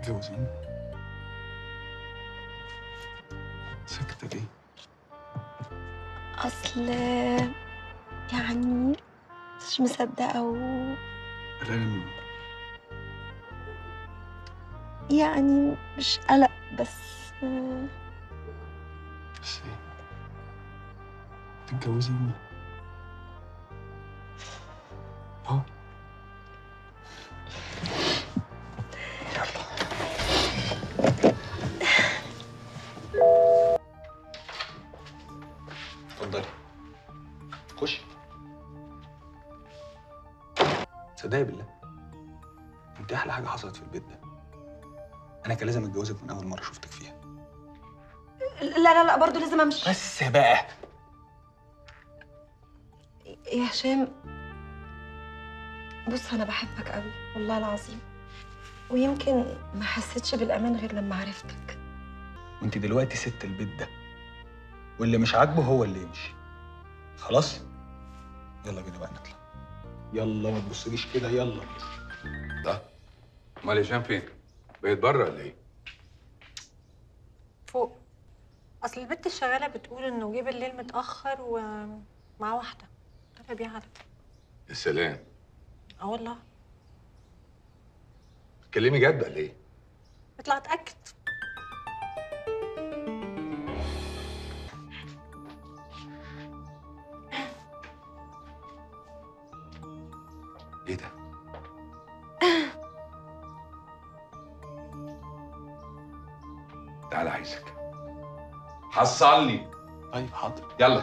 تتجوزيني ساكتة ليه؟ اصل يعني مش مصدقه و قلقانة يعني مش قلق بس آه، بس ايه؟ تتجوزيني اه اتفضلي خشي صدقني بالله انت احلى حاجه حصلت في البيت ده انا كان لازم اتجوزك من اول مره شفتك فيها لا لا لا برضه لازم امشي بس بقى يا هشام بص انا بحبك قوي والله العظيم ويمكن ما حسيتش بالامان غير لما عرفتك وانت دلوقتي ست البيت ده واللي مش عاجبه هو اللي يمشي خلاص يلا بينا بقى نطلع يلا ما تبصليش كده يلا ده امال هشام فين؟ بقيت بره ولا ايه؟ فوق اصل البنت الشغاله بتقول انه جه بالليل متاخر ومع واحده طلع بيها على يا سلام اه والله تكلمي جد ولا ايه؟ اطلع اتاكد ايه ده؟ تعالى عايزك حصلني طيب حاضر يلا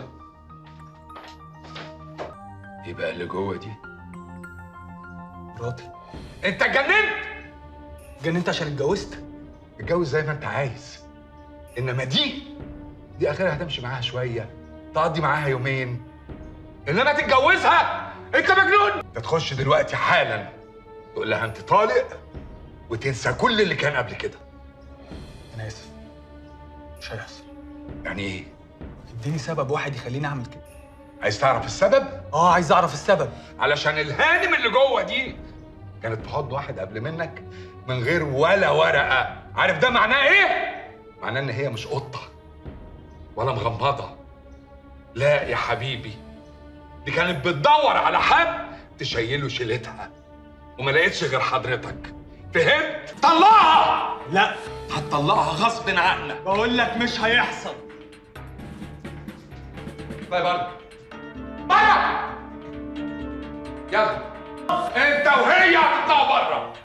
ايه بقى اللي جوه دي؟ مراتي انت اتجننت جننت عشان اتجوزت اتجوز زي ما انت عايز انما دي دي اخرها هتمشي معاها شويه تقضي معاها يومين انما تتجوزها انت مجنون انت تخش دلوقتي حالا تقول لها انت طالق وتنسى كل اللي كان قبل كده انا اسف مش هيحصل يعني ايه اديني سبب واحد يخليني اعمل كده عايز تعرف السبب اه عايز اعرف السبب علشان الهانم اللي جوه دي كانت تحط واحد قبل منك من غير ولا ورقه عارف ده معناه ايه معناه ان هي مش قطه ولا مغمضه لا يا حبيبي دي كانت بتدور على حد تشيله شيلتها وما لقيتش غير حضرتك فهمت طلعها لا هتطلقها غصب عنك بقول لك مش هيحصل باي بره بره يلا انت وهي هتطلعوا بره